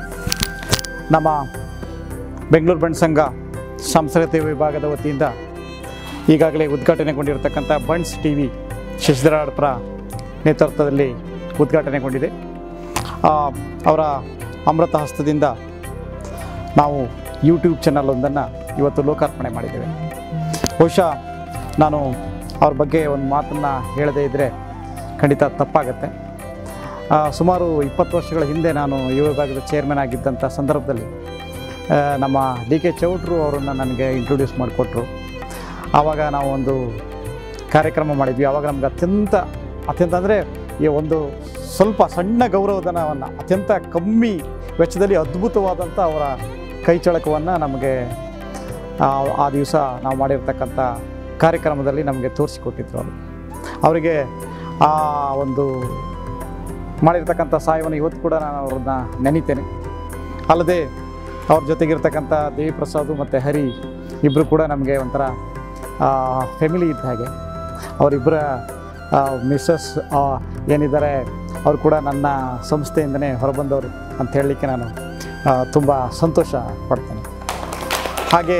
ನಮ್ಮ ಬೆಂಗಳೂರು ಬಣ್ಣ ಸಂಘ ಸಾಂಸ್ಕೃತಿಕ ವಿಭಾಗದ ವತಿಯಿಂದ ಈಗಾಗಲೇ ಉದ್ಘಾಟನೆಗೊಂಡಿರತಕ್ಕಂಥ ಬಣ್ಸ್ ಟಿ ವಿ ಶಶಿಧರಾಡ್ಪುರ ನೇತೃತ್ವದಲ್ಲಿ ಉದ್ಘಾಟನೆಗೊಂಡಿದೆ ಆ, ಅವರ ಅಮೃತ ಹಸ್ತದಿಂದ ನಾವು ಯೂಟ್ಯೂಬ್ ಚಾನಲ್ ಒಂದನ್ನು ಇವತ್ತು ಲೋಕಾರ್ಪಣೆ ಮಾಡಿದ್ದೇವೆ ಬಹುಶಃ ನಾನು ಅವ್ರ ಬಗ್ಗೆ ಒಂದು ಮಾತನ್ನು ಹೇಳದೇ ಇದ್ದರೆ ಖಂಡಿತ ತಪ್ಪಾಗತ್ತೆ ಆ, ಸುಮಾರು ಇಪ್ಪತ್ತು ವರ್ಷಗಳ ಹಿಂದೆ ನಾನು ಯುವ ವಿಭಾಗದ ಚೇರ್ಮನ್ ಆಗಿದ್ದಂಥ ಸಂದರ್ಭದಲ್ಲಿ ಆ, ನಮ್ಮ ಡಿ ಕೆ ಚೌಟ್ರು ಅವರನ್ನು ನನಗೆ ಇಂಟ್ರೊಡ್ಯೂಸ್ ಮಾಡಿಕೊಟ್ರು ಆವಾಗ ನಾವು ಒಂದು ಕಾರ್ಯಕ್ರಮ ಮಾಡಿದ್ವಿ ಆವಾಗ ನಮ್ಗೆ ಅತ್ಯಂತ ಅತ್ಯಂತ ಅಂದರೆ ಈ ಒಂದು ಸ್ವಲ್ಪ ಸಣ್ಣ ಗೌರವಧನವನ್ನು ಅತ್ಯಂತ ಕಮ್ಮಿ ವೆಚ್ಚದಲ್ಲಿ ಅದ್ಭುತವಾದಂಥ ಅವರ ಕೈಚಳಕವನ್ನು ನಮಗೆ ಆ ಆ ದಿವಸ ನಾವು ಮಾಡಿರ್ತಕ್ಕಂಥ ಕಾರ್ಯಕ್ರಮದಲ್ಲಿ ನಮಗೆ ತೋರಿಸಿಕೊಟ್ಟಿದ್ರು ಅವರು ಅವರಿಗೆ ಆ ಒಂದು ಮಾಡಿರ್ತಕ್ಕಂಥ ಸಹಾಯವನ್ನು ಇವತ್ತು ಕೂಡ ನಾನು ಅವ್ರನ್ನ ನೆನಿತೇನೆ ಅಲ್ಲದೆ ಅವ್ರ ಜೊತೆಗಿರ್ತಕ್ಕಂಥ ದೇವಿ ಪ್ರಸಾದ್ ಮತ್ತು ಹರಿ ಇಬ್ಬರು ಕೂಡ ನಮಗೆ ಒಂಥರ ಫ್ಯಾಮಿಲಿ ಇದ್ದ ಹಾಗೆ ಅವರಿಬ್ಬರ ಮಿಸ್ಸಸ್ ಏನಿದ್ದಾರೆ ಅವರು ಕೂಡ ನನ್ನ ಸಂಸ್ಥೆಯಿಂದನೇ ಹೊರಬಂದವರು ಅಂತ ಹೇಳಲಿಕ್ಕೆ ನಾನು ತುಂಬ ಸಂತೋಷ ಪಡ್ತೇನೆ ಹಾಗೆ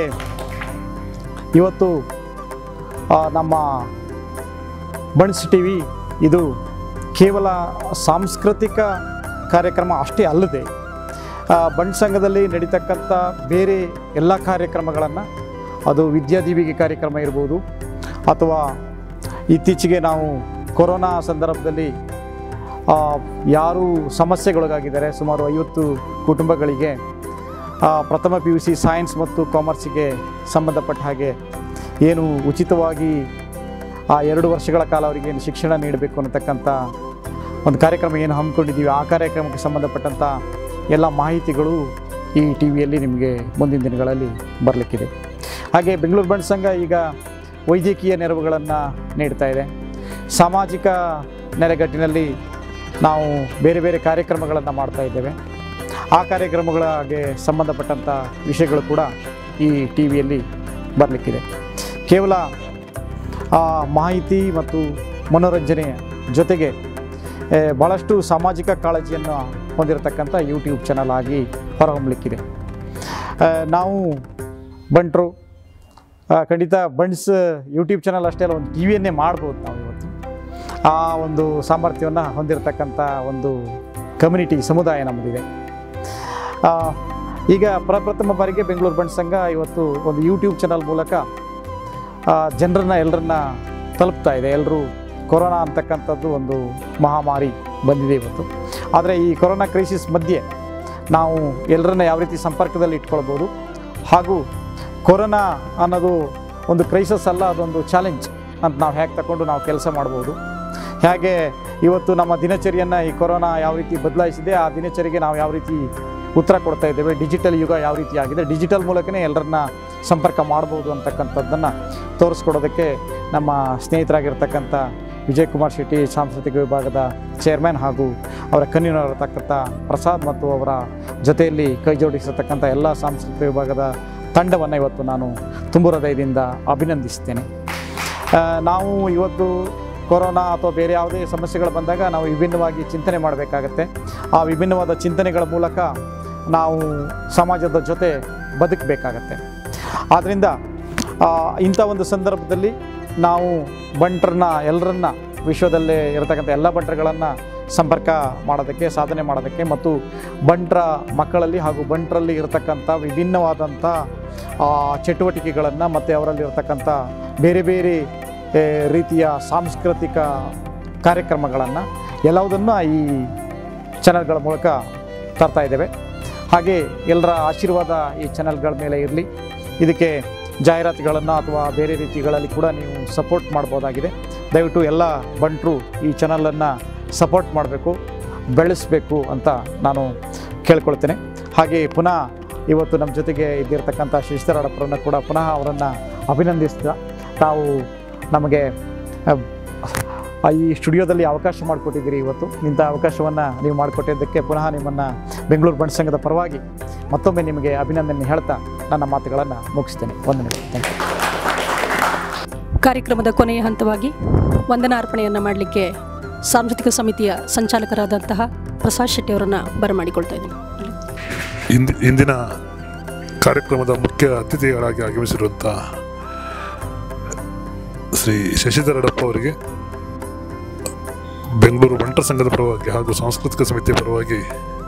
ಇವತ್ತು ಆ, ನಮ್ಮ ಬಣ್ಸ್ ಟಿ ವಿ ಇದು ಕೇವಲ ಸಾಂಸ್ಕೃತಿಕ ಕಾರ್ಯಕ್ರಮ ಅಷ್ಟೇ ಅಲ್ಲದೆ ಆ, ಬಣ್ಣ ಸಂಘದಲ್ಲಿ ನಡೀತಕ್ಕಂಥ ಬೇರೆ ಎಲ್ಲ ಕಾರ್ಯಕ್ರಮಗಳನ್ನು ಅದು ವಿದ್ಯಾದೀವಿಗೆ ಕಾರ್ಯಕ್ರಮ ಇರ್ಬೋದು ಅಥವಾ ಇತ್ತೀಚೆಗೆ ನಾವು ಕೊರೋನಾ ಸಂದರ್ಭದಲ್ಲಿ ಆ, ಯಾರು ಸಮಸ್ಯೆಗೊಳಗಾಗಿದ್ದಾರೆ ಸುಮಾರು ಐವತ್ತು ಕುಟುಂಬಗಳಿಗೆ ಆ, ಪ್ರಥಮ ಪಿ ಯು ಸಿ ಸೈನ್ಸ್ ಮತ್ತು ಕಾಮರ್ಸಿಗೆ ಸಂಬಂಧಪಟ್ಟ ಹಾಗೆ ಏನು ಉಚಿತವಾಗಿ ಆ ಎರಡು ವರ್ಷಗಳ ಕಾಲ ಅವರಿಗೆ ಏನು ಶಿಕ್ಷಣ ನೀಡಬೇಕು ಅನ್ನತಕ್ಕಂಥ ಒಂದು ಕಾರ್ಯಕ್ರಮ ಏನು ಹಮ್ಮಿಕೊಂಡಿದ್ದೀವಿ ಆ ಕಾರ್ಯಕ್ರಮಕ್ಕೆ ಸಂಬಂಧಪಟ್ಟಂಥ ಎಲ್ಲ ಮಾಹಿತಿಗಳು ಈ ಟಿ ವಿಯಲ್ಲಿ ನಿಮಗೆ ಮುಂದಿನ ದಿನಗಳಲ್ಲಿ ಬರಲಿಕ್ಕಿದೆ ಹಾಗೆ ಬೆಂಗಳೂರು ಬಣ್ಣ ಸಂಘ ಈಗ ವೈದ್ಯಕೀಯ ನೆರವುಗಳನ್ನು ನೀಡ್ತಾ ಇದೆ ಸಾಮಾಜಿಕ ನೆಲೆಗಟ್ಟಿನಲ್ಲಿ ನಾವು ಬೇರೆ ಬೇರೆ ಕಾರ್ಯಕ್ರಮಗಳನ್ನು ಮಾಡ್ತಾ ಇದ್ದೇವೆ ಆ ಕಾರ್ಯಕ್ರಮಗಳಿಗೆ ಸಂಬಂಧಪಟ್ಟಂಥ ವಿಷಯಗಳು ಕೂಡ ಈ ಟಿ ವಿಯಲ್ಲಿ ಬರಲಿಕ್ಕಿದೆ ಕೇವಲ ಆ, ಮಾಹಿತಿ ಮತ್ತು ಮನೋರಂಜನೆಯ ಜೊತೆಗೆ ಏ, ಭಾಳಷ್ಟು ಸಾಮಾಜಿಕ ಕಾಳಜಿಯನ್ನು ಹೊಂದಿರತಕ್ಕಂಥ ಯೂಟ್ಯೂಬ್ ಚಾನಲ್ ಆಗಿ ಹೊರಹೊಮ್ಮಲಿಕ್ಕಿದೆ ಆ, ನಾವು ಬಂಟರು ಆ, ಖಂಡಿತ ಬಣ್ಸ್ ಯೂಟ್ಯೂಬ್ ಚಾನಲ್ ಅಷ್ಟೇ ಅಲ್ಲ ಒಂದು ಟಿ ವಿಯನ್ನೇ ಮಾಡ್ಬೋದು ನಾವು ಇವತ್ತು ಆ ಒಂದು ಸಾಮರ್ಥ್ಯವನ್ನು ಹೊಂದಿರತಕ್ಕಂಥ ಒಂದು ಕಮ್ಯುನಿಟಿ ಸಮುದಾಯ ನಮ್ಮದಿದೆ ಆ, ಈಗ ಪ್ರಪ್ರಥಮ ಬಾರಿಗೆ ಬೆಂಗಳೂರು ಬಣ್ಣ ಸಂಘ ಇವತ್ತು ಒಂದು ಯೂಟ್ಯೂಬ್ ಚಾನಲ್ ಮೂಲಕ ಜನರನ್ನ ಎಲ್ಲರನ್ನ ತಲುಪ್ತಾ ಇದೆ ಎಲ್ಲರೂ ಕೊರೋನಾ ಅಂತಕ್ಕಂಥದ್ದು ಒಂದು ಮಹಾಮಾರಿ ಬಂದಿದೆ ಇವತ್ತು ಆದರೆ ಈ ಕೊರೋನಾ ಕ್ರೈಸಿಸ್ ಮಧ್ಯೆ ನಾವು ಎಲ್ಲರನ್ನ ಯಾವ ರೀತಿ ಸಂಪರ್ಕದಲ್ಲಿ ಇಟ್ಕೊಳ್ಬೋದು ಹಾಗೂ ಕೊರೋನಾ ಅನ್ನೋದು ಒಂದು ಕ್ರೈಸಸ್ ಅಲ್ಲ ಅದೊಂದು ಚಾಲೆಂಜ್ ಅಂತ ನಾವು ಹೇಗೆ ತಗೊಂಡು ನಾವು ಕೆಲಸ ಮಾಡ್ಬೋದು ಹೇಗೆ ಇವತ್ತು ನಮ್ಮ ದಿನಚರಿಯನ್ನು ಈ ಕೊರೋನಾ ಯಾವ ರೀತಿ ಬದಲಾಯಿಸಿದೆ ಆ ದಿನಚರಿಗೆ ನಾವು ಯಾವ ರೀತಿ ಉತ್ತರ ಕೊಡ್ತಾ ಇದ್ದೇವೆ ಡಿಜಿಟಲ್ ಯುಗ ಯಾವ ರೀತಿ ಆಗಿದೆ ಡಿಜಿಟಲ್ ಮೂಲಕನೇ ಎಲ್ಲರನ್ನ ಸಂಪರ್ಕ ಮಾಡ್ಬೋದು ಅಂತಕ್ಕಂಥದ್ದನ್ನು ತೋರಿಸ್ಕೊಡೋದಕ್ಕೆ ನಮ್ಮ ಸ್ನೇಹಿತರಾಗಿರ್ತಕ್ಕಂಥ ವಿಜಯ್ ಕುಮಾರ್ ಶೆಟ್ಟಿ ಸಾಂಸ್ಕೃತಿಕ ವಿಭಾಗದ ಚೇರ್ಮನ್ ಹಾಗೂ ಅವರ ಕನ್ವೀನರ್ ಇರತಕ್ಕಂಥ ಪ್ರಸಾದ್ ಮತ್ತು ಅವರ ಜೊತೆಯಲ್ಲಿ ಕೈ ಜೋಡಿಸಿರ್ತಕ್ಕಂಥ ಎಲ್ಲ ಸಾಂಸ್ಕೃತಿಕ ವಿಭಾಗದ ತಂಡವನ್ನು ಇವತ್ತು ನಾನು ತುಂಬು ಹೃದಯದಿಂದ ಅಭಿನಂದಿಸ್ತೇನೆ ಆ, ನಾವು ಇವತ್ತು ಕೊರೋನಾ ಅಥವಾ ಬೇರೆ ಯಾವುದೇ ಸಮಸ್ಯೆಗಳು ಬಂದಾಗ ನಾವು ವಿಭಿನ್ನವಾಗಿ ಚಿಂತನೆ ಮಾಡಬೇಕಾಗತ್ತೆ ಆ ವಿಭಿನ್ನವಾದ ಚಿಂತನೆಗಳ ಮೂಲಕ ನಾವು ಸಮಾಜದ ಜೊತೆ ಬದುಕಬೇಕಾಗತ್ತೆ ಆದ್ದರಿಂದ ಆ, ಇಂಥ ಒಂದು ಸಂದರ್ಭದಲ್ಲಿ ನಾವು ಬಂಟರನ್ನ ಎಲ್ಲರನ್ನ ವಿಶ್ವದಲ್ಲೇ ಇರತಕ್ಕಂಥ ಎಲ್ಲ ಬಂಟರುಗಳನ್ನು ಸಂಪರ್ಕ ಮಾಡೋದಕ್ಕೆ ಸಾಧನೆ ಮಾಡೋದಕ್ಕೆ ಮತ್ತು ಬಂಟ್ರ ಮಕ್ಕಳಲ್ಲಿ ಹಾಗೂ ಬಂಟ್ರಲ್ಲಿ ಇರತಕ್ಕಂಥ ವಿಭಿನ್ನವಾದಂಥ ಆ, ಚಟುವಟಿಕೆಗಳನ್ನು ಮತ್ತು ಅವರಲ್ಲಿ ಇರತಕ್ಕಂಥ ಬೇರೆ ಬೇರೆ ಏ, ರೀತಿಯ ಸಾಂಸ್ಕೃತಿಕ ಕಾರ್ಯಕ್ರಮಗಳನ್ನು ಎಲ್ಲವುದನ್ನು ಈ ಚಾನಲ್ಗಳ ಮೂಲಕ ತರ್ತಾ ಇದ್ದೇವೆ ಹಾಗೆ ಎಲ್ಲರ ಆಶೀರ್ವಾದ ಈ ಚಾನಲ್ಗಳ ಮೇಲೆ ಇರಲಿ ಇದಕ್ಕೆ ಜಾಹೀರಾತುಗಳನ್ನು ಅಥವಾ ಬೇರೆ ರೀತಿಗಳಲ್ಲಿ ಕೂಡ ನೀವು ಸಪೋರ್ಟ್ ಮಾಡ್ಬೋದಾಗಿದೆ ದಯವಿಟ್ಟು ಎಲ್ಲ ಬಂಟರು ಈ ಚಾನಲನ್ನು ಸಪೋರ್ಟ್ ಮಾಡಬೇಕು ಬೆಳೆಸಬೇಕು ಅಂತ ನಾನು ಕೇಳ್ಕೊಳ್ತೇನೆ ಹಾಗೆ ಪುನಃ ಇವತ್ತು ನಮ್ಮ ಜೊತೆಗೆ ಇದ್ದಿರ್ತಕ್ಕಂಥ ಶ್ರೀಸ್ತರಾಡಪ್ಪರನ್ನು ಕೂಡ ಪುನಃ ಅವರನ್ನು ಅಭಿನಂದಿಸ್ತಾ ತಾವು ನಮಗೆ ಅಹ್, ಈ ಸ್ಟುಡಿಯೋದಲ್ಲಿ ಅವಕಾಶ ಮಾಡಿಕೊಟ್ಟಿದ್ದೀರಿ ಇವತ್ತು ಇಂಥ ಅವಕಾಶವನ್ನು ನೀವು ಮಾಡಿಕೊಟ್ಟಿದ್ದಕ್ಕೆ ಪುನಃ ನಿಮ್ಮನ್ನು ಬೆಂಗಳೂರು ಬಣ್ಣ ಸಂಘದ ಪರವಾಗಿ ಮತ್ತೊಮ್ಮೆ ನಿಮಗೆ ಅಭಿನಂದನೆ ಹೇಳ್ತಾ ನನ್ನ ಮಾತುಗಳನ್ನು ಮುಗಿಸ್ತೇನೆ ವಂದನೆಗಳು ಥ್ಯಾಂಕ್ ಯು ಕಾರ್ಯಕ್ರಮದ ಕೊನೆಯ ಹಂತವಾಗಿ ವಂದನಾರ್ಪಣೆಯನ್ನು ಮಾಡಲಿಕ್ಕೆ ಸಾಂಸ್ಕೃತಿಕ ಸಮಿತಿಯ ಸಂಚಾಲಕರಾದಂತಹ ಪ್ರಸಾದ್ ಶೆಟ್ಟಿ ಅವರನ್ನು ಬರಮಾಡಿಕೊಳ್ತಾ ಇದ್ದೀನಿ ಇಂದಿ ಇಂದಿನ ಕಾರ್ಯಕ್ರಮದ ಮುಖ್ಯ ಅತಿಥಿಗಳಾಗಿ ಆಗಮಿಸಿರುವಂಥ ಶ್ರೀ ಶಶಿಧರಡಪ್ಪ ಅವರಿಗೆ ಬೆಂಗಳೂರು ಬಂಟರ ಸಂಘದ ಪರವಾಗಿ ಹಾಗೂ ಸಾಂಸ್ಕೃತಿಕ ಸಮಿತಿಯ ಪರವಾಗಿ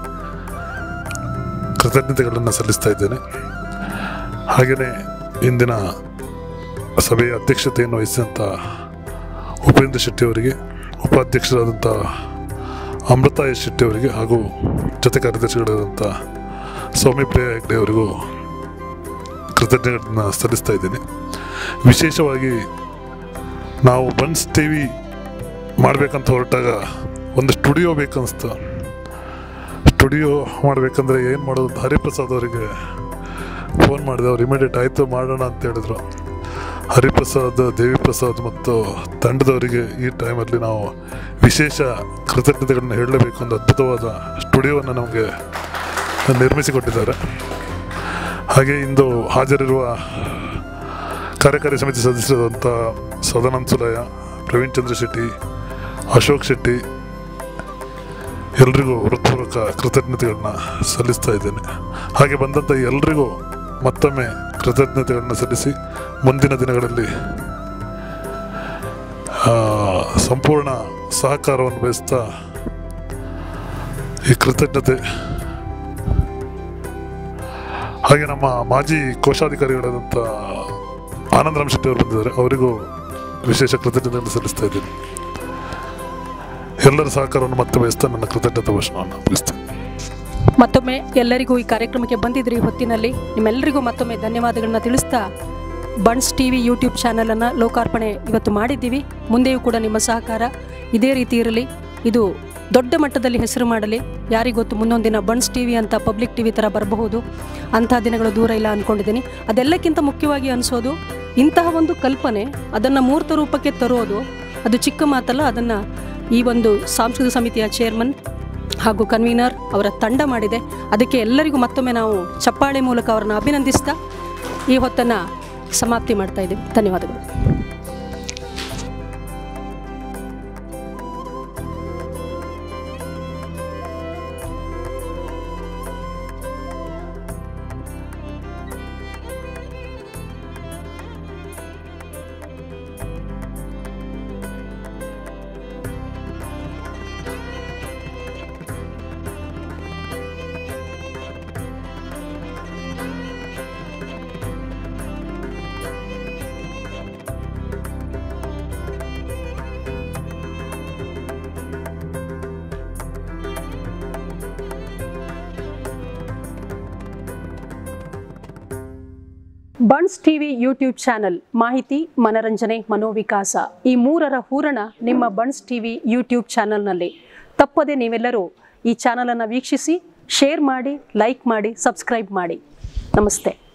ಕೃತಜ್ಞತೆಗಳನ್ನು ಸಲ್ಲಿಸ್ತಾ ಇದ್ದೇನೆ ಹಾಗೆಯೇ ಇಂದಿನ ಸಭೆಯ ಅಧ್ಯಕ್ಷತೆಯನ್ನು ವಹಿಸಿದಂಥ ಉಪೇಂದ್ರ ಶೆಟ್ಟಿ ಅವರಿಗೆ ಉಪಾಧ್ಯಕ್ಷರಾದಂಥ ಅಮೃತ ಎಸ್ ಶೆಟ್ಟಿ ಅವರಿಗೆ ಹಾಗೂ ಜೊತೆ ಕಾರ್ಯದರ್ಶಿಗಳಾದಂಥ ಸೌಮ್ಯಪ್ರಿಯ ಹೆಗ್ಡೆ ಅವರಿಗೂ ಕೃತಜ್ಞತೆಗಳನ್ನು ಸಲ್ಲಿಸ್ತಾ ಇದ್ದೇನೆ ವಿಶೇಷವಾಗಿ ನಾವು ಬನ್ಸ್ ಟಿ ವಿ ಮಾಡಬೇಕಂತ ಹೊರಟಾಗ ಒಂದು ಸ್ಟುಡಿಯೋ ಬೇಕನ್ನಿಸ್ತು ಸ್ಟುಡಿಯೋ ಮಾಡಬೇಕಂದ್ರೆ ಏನು ಮಾಡೋದು ಅಂತ ಹರಿಪ್ರಸಾದ್ ಅವರಿಗೆ ಫೋನ್ ಮಾಡಿದೆ ಅವ್ರು ಇಮಿಡಿಯೇಟ್ ಆಯಿತು ಮಾಡೋಣ ಅಂತ ಹೇಳಿದ್ರು ಹರಿಪ್ರಸಾದ್ ದೇವಿಪ್ರಸಾದ್ ಮತ್ತು ತಂಡದವರಿಗೆ ಈ ಟೈಮಲ್ಲಿ ನಾವು ವಿಶೇಷ ಕೃತಜ್ಞತೆಗಳನ್ನು ಹೇಳಲೇಬೇಕು ಒಂದು ಅದ್ಭುತವಾದ ಸ್ಟುಡಿಯೋವನ್ನು ನಮಗೆ ನಿರ್ಮಿಸಿಕೊಟ್ಟಿದ್ದಾರೆ ಹಾಗೆ ಇಂದು ಹಾಜರಿರುವ ಕಾರ್ಯಕಾರಿ ಸಮಿತಿ ಸದಸ್ಯರಾದಂಥ ಸದಾನಂದ ಸುಲಯ ಪ್ರವೀಣ್ ಚಂದ್ರ ಶೆಟ್ಟಿ ಅಶೋಕ್ ಶೆಟ್ಟಿ ಎಲ್ರಿಗೂ ಹೃತ್ಪೂರ್ವಕ ಕೃತಜ್ಞತೆಗಳನ್ನ ಸಲ್ಲಿಸ್ತಾ ಇದ್ದೇನೆ ಹಾಗೆ ಬಂದಂಥ ಎಲ್ರಿಗೂ ಮತ್ತೊಮ್ಮೆ ಕೃತಜ್ಞತೆಗಳನ್ನ ಸಲ್ಲಿಸಿ ಮುಂದಿನ ದಿನಗಳಲ್ಲಿ ಆ, ಸಂಪೂರ್ಣ ಸಹಕಾರವನ್ನು ಬಯಸ್ತಾ ಈ ಕೃತಜ್ಞತೆ ಹಾಗೆ ನಮ್ಮ ಮಾಜಿ ಕೋಶಾಧಿಕಾರಿಗಳಾದಂಥ ಆನಂದರಾಮ್ ಶೆಟ್ಟಿ ಅವರು ಬಂದಿದ್ದಾರೆ ಅವರಿಗೂ ವಿಶೇಷ ಕೃತಜ್ಞತೆಯನ್ನು ಸಲ್ಲಿಸ್ತಾ ಇದ್ದೀನಿ ಎಲ್ಲರ ಸಹಕಾರವನ್ನು ಮತ್ತೆ ಬಯಸ್ತಾ ನನ್ನ ಕೃತಜ್ಞತಾ ಭಾಷಣವನ್ನು ಮುಗಿಸ್ತೇನೆ ಮತ್ತೊಮ್ಮೆ ಎಲ್ಲರಿಗೂ ಈ ಕಾರ್ಯಕ್ರಮಕ್ಕೆ ಬಂದಿದ್ರಿ ಈ ಹೊತ್ತಿನಲ್ಲಿ ನಿಮ್ಮೆಲ್ಲರಿಗೂ ಮತ್ತೊಮ್ಮೆ ಧನ್ಯವಾದಗಳನ್ನ ತಿಳಿಸ್ತಾ ಬಣ್ಸ್ ಟಿ ವಿ ಯೂಟ್ಯೂಬ್ ಚಾನಲನ್ನು ಲೋಕಾರ್ಪಣೆ ಇವತ್ತು ಮಾಡಿದ್ದೀವಿ ಮುಂದೆಯೂ ಕೂಡ ನಿಮ್ಮ ಸಹಕಾರ ಇದೇ ರೀತಿ ಇರಲಿ ಇದು ದೊಡ್ಡ ಮಟ್ಟದಲ್ಲಿ ಹೆಸರು ಮಾಡಲಿ ಯಾರಿಗೊತ್ತು ಮುಂದೊಂದಿನ ಬಣ್ಸ್ ಟಿ ವಿ ಅಂತ ಪಬ್ಲಿಕ್ ಟಿ ವಿ ಥರ ಬರಬಹುದು ಅಂಥ ದಿನಗಳು ದೂರ ಇಲ್ಲ ಅಂದ್ಕೊಂಡಿದ್ದೀನಿ ಅದೆಲ್ಲಕ್ಕಿಂತ ಮುಖ್ಯವಾಗಿ ಅನಿಸೋದು ಇಂತಹ ಒಂದು ಕಲ್ಪನೆ ಅದನ್ನು ಮೂರ್ತ ರೂಪಕ್ಕೆ ತರೋದು ಅದು ಚಿಕ್ಕ ಮಾತಲ್ಲ ಅದನ್ನು ಈ ಒಂದು ಸಾಂಸ್ಕೃತಿಕ ಸಮಿತಿಯ ಚೇರ್ಮನ್ ಹಾಗೂ ಕನ್ವೀನರ್ ಅವರ ತಂಡ ಮಾಡಿದೆ ಅದಕ್ಕೆ ಎಲ್ಲರಿಗೂ ಮತ್ತೊಮ್ಮೆ ನಾವು ಚಪ್ಪಾಳೆ ಮೂಲಕ ಅವರನ್ನು ಅಭಿನಂದಿಸ್ತಾ ಈ ಹೊತ್ತನ್ನು ಸಮಾಪ್ತಿ ಮಾಡ್ತಾ ಇದ್ದೀವಿ ಧನ್ಯವಾದಗಳು ಬಣ್ಸ್ ಟಿವಿ ಯೂಟ್ಯೂಬ್ ಚಾನಲ್ ಮಾಹಿತಿ ಮನರಂಜನೆ ಮನೋವಿಕಾಸ ಈ ಮೂರರ ಹೂರಣ ನಿಮ್ಮ ಬಣ್ಸ್ ಟಿವಿ ಯೂಟ್ಯೂಬ್ ಚಾನಲ್ನಲ್ಲಿ ತಪ್ಪದೆ ನೀವೆಲ್ಲರೂ ಈ ಚಾನಲನ್ನು ವೀಕ್ಷಿಸಿ ಶೇರ್ ಮಾಡಿ ಲೈಕ್ ಮಾಡಿ ಸಬ್ಸ್ಕ್ರೈಬ್ ಮಾಡಿ ನಮಸ್ತೆ